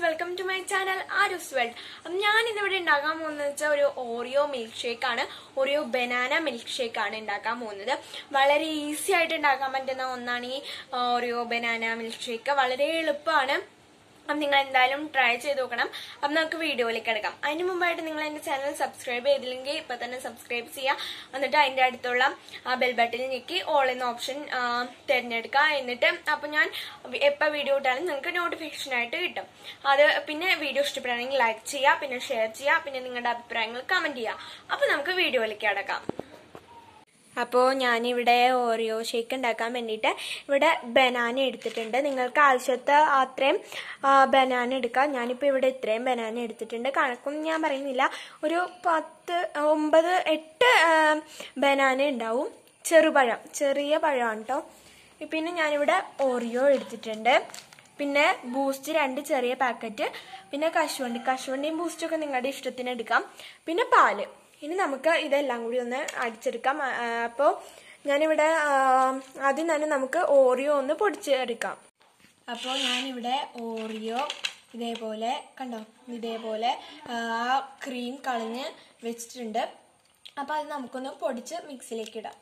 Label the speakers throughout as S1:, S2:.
S1: welcome to my channel ആരുസ് world അപ്പം ഞാൻ ഇന്നിവിടെ ഉണ്ടാക്കാൻ പോകുന്നത് വെച്ചാൽ ഒരു ഓറിയോ മിൽക്ക് ഷേക്ക് ആണ് ഓറിയോ ബനാന മിൽക്ക് ഷേക്ക് ആണ് ഉണ്ടാക്കാൻ പോകുന്നത് വളരെ ഈസി ആയിട്ട് ഉണ്ടാക്കാൻ പറ്റുന്ന ഒന്നാണ് ഈ ഓറിയോ ബനാന മിൽക്ക് ഷേക്ക് വളരെ എളുപ്പമാണ് അപ്പം നിങ്ങൾ എന്തായാലും ട്രൈ ചെയ്ത് നോക്കണം അപ്പം നമുക്ക് വീഡിയോയിലേക്ക് കിടക്കാം അതിന് മുമ്പായിട്ട് നിങ്ങൾ എൻ്റെ ചാനൽ സബ്സ്ക്രൈബ് ചെയ്തില്ലെങ്കിൽ ഇപ്പം തന്നെ സബ്സ്ക്രൈബ് ചെയ്യുക എന്നിട്ട് അതിൻ്റെ അടുത്തുള്ള ആ ബെൽ ബട്ടണിൽ ഞെക്കി ഓൾ എന്ന ഓപ്ഷൻ തിരഞ്ഞെടുക്കുക എന്നിട്ട് അപ്പം ഞാൻ എപ്പോൾ വീഡിയോ ഇട്ടാലും നിങ്ങൾക്ക് നോട്ടിഫിക്കേഷൻ ആയിട്ട് കിട്ടും അത് പിന്നെ വീഡിയോ ഇഷ്ടപ്പെടുകയാണെങ്കിൽ ലൈക്ക് ചെയ്യുക പിന്നെ ഷെയർ ചെയ്യുക പിന്നെ നിങ്ങളുടെ അഭിപ്രായങ്ങൾ കമൻറ്റ് ചെയ്യുക അപ്പം നമുക്ക് വീഡിയോയിലേക്ക് കിടക്കാം അപ്പോൾ ഞാനിവിടെ ഓറിയോ ഷേക്ക് ഉണ്ടാക്കാൻ വേണ്ടിയിട്ട് ഇവിടെ ബനാന എടുത്തിട്ടുണ്ട് നിങ്ങൾക്ക് ആവശ്യത്തെ അത്രയും ബനാന എടുക്കാം ഞാനിപ്പോൾ ഇവിടെ ഇത്രയും ബനാന എടുത്തിട്ടുണ്ട് കണക്കൊന്നും ഞാൻ പറയുന്നില്ല ഒരു പത്ത് ഒമ്പത് എട്ട് ബനാന ഉണ്ടാവും ചെറുപഴം ചെറിയ പഴമാണ് കേട്ടോ പിന്നെ ഞാനിവിടെ ഓറിയോ എടുത്തിട്ടുണ്ട് പിന്നെ ബൂസ്റ്റ് രണ്ട് ചെറിയ പാക്കറ്റ് പിന്നെ കശുവണ്ടി കശുവണ്ടിയും ബൂസ്റ്റും ഒക്കെ നിങ്ങളുടെ ഇഷ്ടത്തിന് എടുക്കാം പിന്നെ പാല് ഇനി നമുക്ക് ഇതെല്ലാം കൂടി ഒന്ന് അടിച്ചെടുക്കാം അപ്പോൾ ഞാനിവിടെ ആദ്യം തന്നെ നമുക്ക് ഓറിയോ ഒന്ന് പൊടിച്ചെടുക്കാം അപ്പോൾ ഞാനിവിടെ ഓറിയോ ഇതേപോലെ കണ്ടോ ഇതേപോലെ ആ ക്രീം കളഞ്ഞ് വെച്ചിട്ടുണ്ട് അപ്പോൾ അത് നമുക്കൊന്ന് പൊടിച്ച് മിക്സിയിലേക്ക് ഇടാം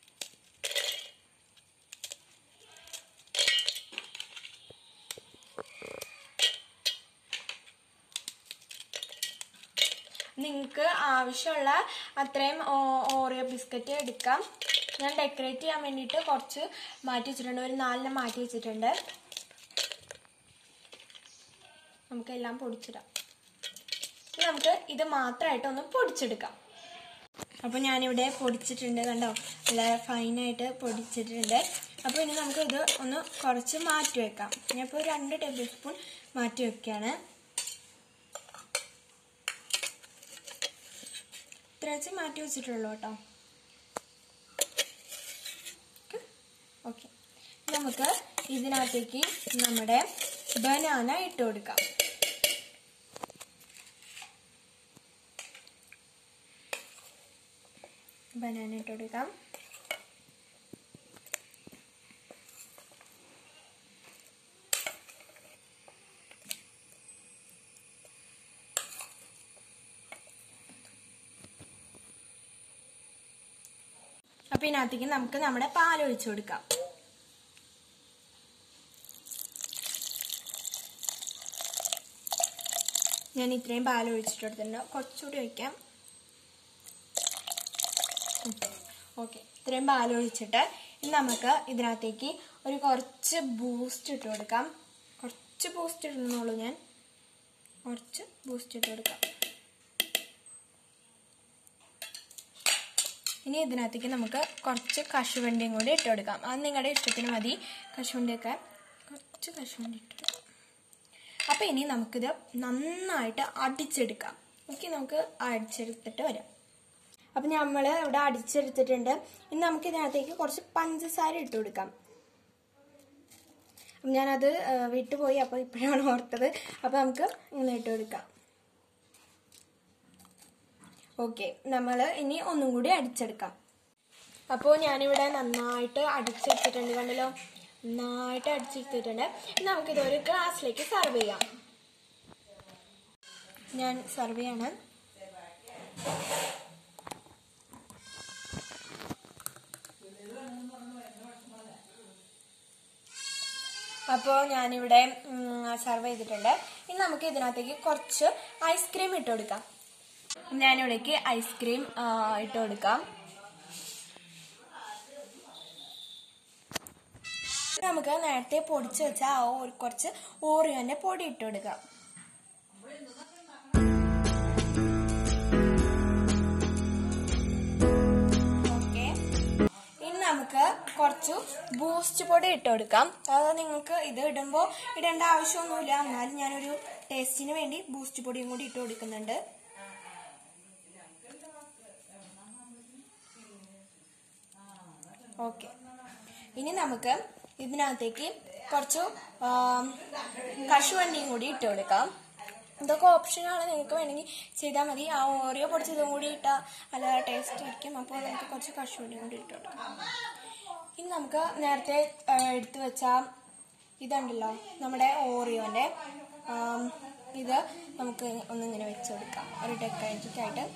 S1: നിങ്ങൾക്ക് ആവശ്യമുള്ള അത്രയും ഓറിയോ ബിസ്ക്കറ്റ് എടുക്കാം ഞാൻ ഡെക്കറേറ്റ് ചെയ്യാൻ വേണ്ടിയിട്ട് കുറച്ച് മാറ്റി വെച്ചിട്ടുണ്ട് ഒരു നാലിനം മാറ്റി വെച്ചിട്ടുണ്ട് നമുക്കെല്ലാം പൊടിച്ചിടാം ഇനി നമുക്ക് ഇത് മാത്രമായിട്ട് ഒന്ന് പൊടിച്ചെടുക്കാം അപ്പോൾ ഞാനിവിടെ പൊടിച്ചിട്ടുണ്ട് കണ്ടോ നല്ല ഫൈനായിട്ട് പൊടിച്ചിട്ടുണ്ട് അപ്പോൾ ഇനി നമുക്ക് ഇത് ഒന്ന് കുറച്ച് മാറ്റി വെക്കാം ഞാനിപ്പോൾ രണ്ട് ടേബിൾ സ്പൂൺ മാറ്റി വെക്കുകയാണ് ഇത്രച്ച് മാറ്റി വെച്ചിട്ടുള്ളൂ കേട്ടോ ഓക്കെ നമുക്ക് ഇതിനകത്തേക്ക് നമ്മുടെ ബനാന ഇട്ട് കൊടുക്കാം ബനാന ഇട്ട് കൊടുക്കാം അപ്പൊ ഇതിനകത്തേക്ക് നമുക്ക് നമ്മുടെ പാൽ ഒഴിച്ചു കൊടുക്കാം ഞാൻ ഇത്രയും പാൽ ഒഴിച്ചിട്ട് കൊടുത്തിട്ടുണ്ട് കുറച്ചുകൂടി ഒഴിക്കാം ഓക്കെ ഇത്രയും പാൽ ഒഴിച്ചിട്ട് ഇനി നമുക്ക് ഇതിനകത്തേക്ക് ഒരു കുറച്ച് ബൂസ്റ്റ് ഇട്ട് കൊടുക്കാം കുറച്ച് ബൂസ്റ്റ് ഇടുന്നുള്ളൂ ഞാൻ കുറച്ച് ബൂസ്റ്റ് ഇട്ട് കൊടുക്കാം ഇനി ഇതിനകത്തേക്ക് നമുക്ക് കുറച്ച് കശുവണ്ടിയും കൂടി ഇട്ട് കൊടുക്കാം അത് നിങ്ങളുടെ ഇഷ്ടത്തിന് മതി കശുവണ്ടിയൊക്കെ കുറച്ച് കശുവണ്ടി ഇട്ട് കൊടുക്കാം അപ്പോൾ ഇനി നമുക്കിത് നന്നായിട്ട് അടിച്ചെടുക്കാം ഓക്കെ നമുക്ക് അടിച്ചെടുത്തിട്ട് വരാം അപ്പം നമ്മൾ ഇവിടെ അടിച്ചെടുത്തിട്ടുണ്ട് ഇനി നമുക്ക് ഇതിനകത്തേക്ക് കുറച്ച് പഞ്ചസാര ഇട്ട് കൊടുക്കാം ഞാനത് വിട്ടുപോയി അപ്പോൾ ഇപ്പോഴാണ് ഓർത്തത് അപ്പോൾ നമുക്ക് ഇങ്ങനെ ഇട്ട് കൊടുക്കാം ഓക്കെ നമ്മൾ ഇനി ഒന്നും കൂടി അടിച്ചെടുക്കാം അപ്പോൾ ഞാനിവിടെ നന്നായിട്ട് അടിച്ചെടുത്തിട്ടുണ്ട് കണ്ടല്ലോ നന്നായിട്ട് അടിച്ചെടുത്തിട്ടുണ്ട് നമുക്കിത് ഒരു ഗ്ലാസ്സിലേക്ക് സെർവ് ചെയ്യാം ഞാൻ സെർവ് ചെയ്യാണ് അപ്പോൾ ഞാനിവിടെ സെർവ് ചെയ്തിട്ടുണ്ട് ഇനി നമുക്ക് ഇതിനകത്തേക്ക് കുറച്ച് ഐസ്ക്രീം ഇട്ട് കൊടുക്കാം ഞാനിവിടേക്ക് ഐസ്ക്രീം ഇട്ട് കൊടുക്കാം നമുക്ക് നേരത്തെ പൊടിച്ച് വെച്ച ആ കുറച്ച് ഓറിയോന്റെ പൊടി ഇട്ട് കൊടുക്കാം ഓക്കെ ഇനി നമുക്ക് കുറച്ച് ബൂസ്റ്റ് പൊടി ഇട്ട് കൊടുക്കാം അത് നിങ്ങൾക്ക് ഇത് ഇടുമ്പോൾ ഇടേണ്ട ആവശ്യമൊന്നുമില്ല എന്നാലും ഞാനൊരു ടേസ്റ്റിന് വേണ്ടി ബൂസ്റ്റ് പൊടിയും കൂടി ഇട്ട് കൊടുക്കുന്നുണ്ട് ഓക്കെ ഇനി നമുക്ക് ഇതിനകത്തേക്ക് കുറച്ച് കശുവണ്ടിയും കൂടി ഇട്ട് കൊടുക്കാം ഇതൊക്കെ ഓപ്ഷനാണ് നിങ്ങൾക്ക് വേണമെങ്കിൽ ചെയ്താൽ മതി ആ ഓറിയോ പൊടിച്ചതും കൂടി ഇട്ടാൽ നല്ല ടേസ്റ്റ് ആയിരിക്കും അപ്പോൾ നമുക്ക് കുറച്ച് കശുവണ്ടിയും കൂടി ഇട്ട് കൊടുക്കാം ഇനി നമുക്ക് നേരത്തെ എടുത്തു വെച്ച ഇതുണ്ടല്ലോ നമ്മുടെ ഓറിയോന്റെ ഇത് നമുക്ക് ഒന്നിങ്ങനെ വെച്ച് കൊടുക്കാം ഒരു ഡെക്കറേറ്റീവ് ആയിട്ട്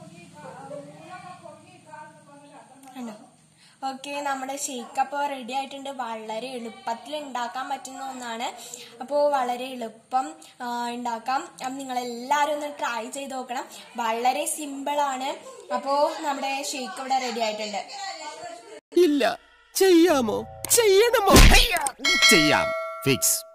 S1: കണ്ടോ ഓക്കെ നമ്മുടെ ഷേക്ക് അപ്പോൾ റെഡി ആയിട്ടുണ്ട് വളരെ എളുപ്പത്തിൽ ഉണ്ടാക്കാൻ പറ്റുന്ന ഒന്നാണ് അപ്പോൾ വളരെ എളുപ്പം ആ, ഉണ്ടാക്കാം അപ്പം നിങ്ങളെല്ലാവരും ഒന്ന് ട്രൈ ചെയ്ത് നോക്കണം വളരെ സിമ്പിളാണ് അപ്പോൾ നമ്മുടെ ഷേക്ക് ഇവിടെ റെഡി ആയിട്ടുണ്ട്
S2: ഇല്ല ചെയ്യാമോ ചെയ്യണമോ ചെയ്യാം ഫിക്സ്